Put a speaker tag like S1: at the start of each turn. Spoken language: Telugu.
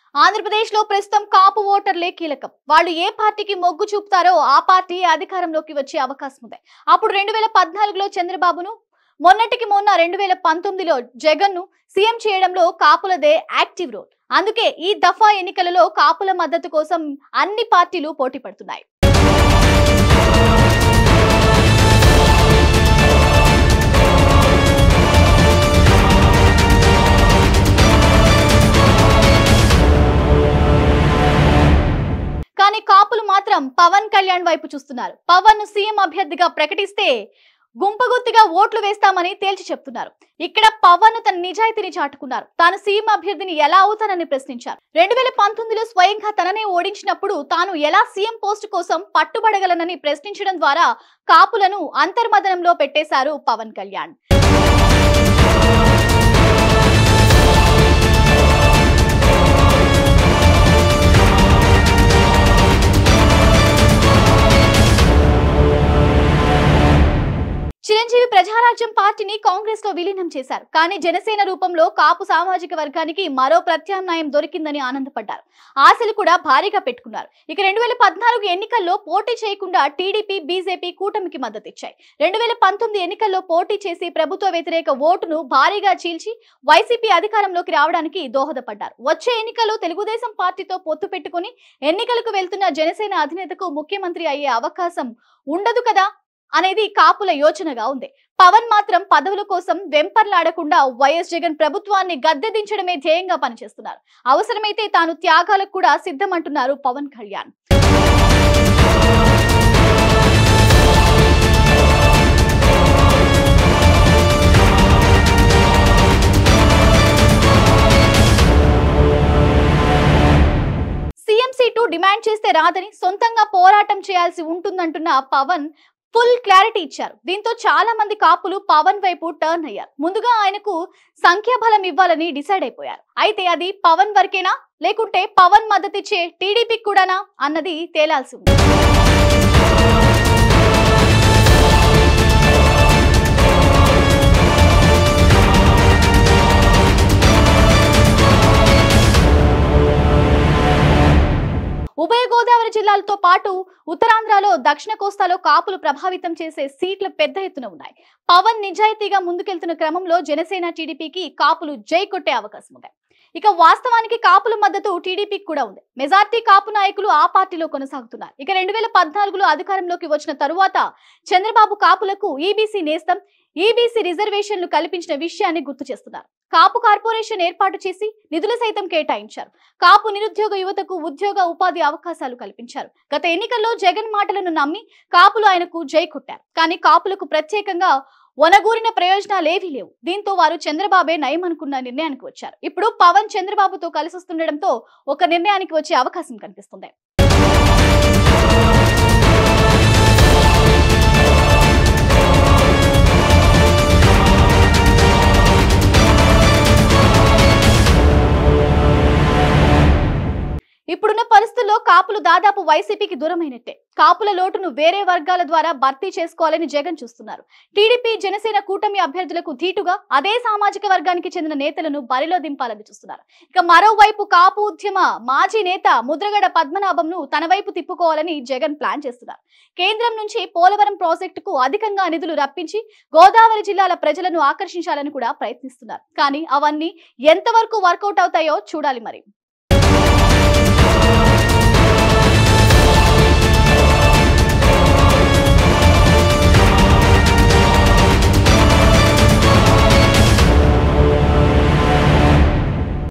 S1: ఆంధ్రప్రదేశ్ లో ప్రస్తుతం కాపు ఓటర్లే కీలకం వాళ్ళు ఏ పార్టీకి మొగ్గు చూపుతారో ఆ పార్టీ అధికారంలోకి వచ్చే అవకాశం ఉంది అప్పుడు రెండు వేల పద్నాలుగులో చంద్రబాబును మొన్నటికి మొన్న రెండు వేల పంతొమ్మిదిలో జగన్ ను సీఎం చేయడంలో కాపులదే యాక్టివ్ రోల్ అందుకే ఈ దఫా ఎన్నికలలో కాపుల మద్దతు కోసం అన్ని పార్టీలు పోటీ పడుతున్నాయి కానీ కాపులు మాత్రం పవన్ కళ్యాణ్ వైపు చూస్తున్నారు పవన్ ను సీఎం అభ్యర్థిగా ప్రకటిస్తే గుంపగుత్తిగా ఓట్లు వేస్తామని తేల్చి చెప్తున్నారు ఇక్కడ పవన్ తన నిజాయితీని చాటుకున్నారు తాను సీఎం అభ్యర్థిని ఎలా అవుతానని ప్రశ్నించారు రెండు వేల పంతొమ్మిదిలో స్వయంగా తననే ఓడించినప్పుడు తాను ఎలా సీఎం పోస్ట్ కోసం పట్టుబడగలనని ప్రశ్నించడం ద్వారా కాపులను అంతర్మదనంలో పెట్టేశారు పవన్ కళ్యాణ్ చిరంజీవి ప్రజారాజ్యం పార్టీని కాంగ్రెస్ లో విలీనం చేశారు కానీ జనసేన రూపంలో కాపు సామాజిక వర్గానికి మరో ప్రత్యామ్నాయం దొరికిందని ఆనందపడ్డారు ఆశలు కూడా భారీగా పెట్టుకున్నారు ఇక రెండు వేల పద్నాలుగు ఎన్నికల్లో పోటీ చేయకుండా టీడీపీ బీజేపీ కూటమికి మద్దతు ఇచ్చాయి రెండు వేల పంతొమ్మిది ఎన్నికల్లో పోటీ చేసి ప్రభుత్వ వ్యతిరేక ఓటును భారీగా చీల్చి వైసీపీ అధికారంలోకి రావడానికి దోహదపడ్డారు వచ్చే ఎన్నికల్లో తెలుగుదేశం పార్టీతో పొత్తు పెట్టుకుని ఎన్నికలకు వెళ్తున్న జనసేన అధినేతకు ముఖ్యమంత్రి అయ్యే అవకాశం ఉండదు కదా అనేది కాపుల యోచనగా ఉంది పవన్ మాత్రం పదవుల కోసం వెంపర్లాడకుండా వైఎస్ జగన్ ప్రభుత్వాన్ని గద్దె దించడమే ధ్యేయంగా పనిచేస్తున్నారు అవసరమైతే తాను త్యాగాలకు కూడా సిద్ధమంటున్నారు Pawan Kalyan CM seat demand చేస్తే రాదని సొంతంగా పోరాటం చేయాల్సి ఉంటుందంటున్న పవన్ ఫుల్ క్లారిటీ ఇచ్చారు దీంతో చాలా మంది కాపులు పవన్ వైపు టర్న్ అయ్యారు ముందుగా ఆయనకు సంఖ్యాబలం ఇవ్వాలని డిసైడ్ అయిపోయారు అయితే అది పవన్ వరకేనా లేకుంటే పవన్ మద్దతిచ్చే టీడీపీకి కూడానా అన్నది తేలాల్సి ఉంది ఉభయ గోదావరి జిల్లాలతో పాటు ఉత్తరాంధ్రలో దక్షిణ కోస్తాలో కాపులు ప్రభావితం చేసే సీట్లు పెద్ద ఎత్తున ఉన్నాయి పవన్ నిజాయితీగా ముందుకెళ్తున్న క్రమంలో జనసేన టీడీపీకి కాపులు జై కొట్టే అవకాశం ఉంది ఇక వాస్తవానికి కాపుల మద్దతు టీడీపీకి కూడా ఉంది మెజార్టీ కాపు నాయకులు ఆ పార్టీలో కొనసాగుతున్నారు ఇక రెండు వేల పద్నాలుగులో అధికారంలోకి వచ్చిన తరువాత చంద్రబాబు కాపులకు ఈబీసీ నేస్తం ఈబీసీ రిజర్వేషన్లు కల్పించిన విషయాన్ని గుర్తు చేస్తున్నారు కాపు కార్పొరేషన్ ఏర్పాటు చేసి నిధులు సైతం కేటాయించారు కాపు నిరుద్యోగ యువతకు ఉద్యోగ ఉపాధి అవకాశాలు కల్పించారు గత ఎన్నికల్లో జగన్ మాటలను నమ్మి కాపులు ఆయనకు జై కొట్టారు కానీ కాపులకు ప్రత్యేకంగా వనగూరిన ప్రయోజనాలేవీ లేవు దీంతో వారు చంద్రబాబే నయం అనుకున్న నిర్ణయానికి వచ్చారు ఇప్పుడు పవన్ చంద్రబాబుతో కలిసి వస్తుండడంతో ఒక నిర్ణయానికి వచ్చే అవకాశం కనిపిస్తుంది ఇప్పుడున్న పరిస్థితుల్లో కాపులు దాదాపు వైసీపీకి దూరమైనట్టే కాపుల లోటును వేరే వర్గాల ద్వారా భర్తీ చేసుకోవాలని జగన్ చూస్తున్నారు టీడీపీ జనసేన కూటమి అభ్యర్థులకు ధీటుగా అదే సామాజిక వర్గానికి చెందిన నేతలను బరిలో దింపాలని చూస్తున్నారు ఇక మరోవైపు కాపు ఉద్యమ మాజీ నేత ముద్రగడ పద్మనాభంను తన వైపు తిప్పుకోవాలని జగన్ ప్లాన్ చేస్తున్నారు కేంద్రం నుంచి పోలవరం ప్రాజెక్టుకు అధికంగా నిధులు రప్పించి గోదావరి జిల్లాల ప్రజలను ఆకర్షించాలని కూడా ప్రయత్నిస్తున్నారు కానీ అవన్నీ ఎంతవరకు వర్కౌట్ అవుతాయో చూడాలి మరి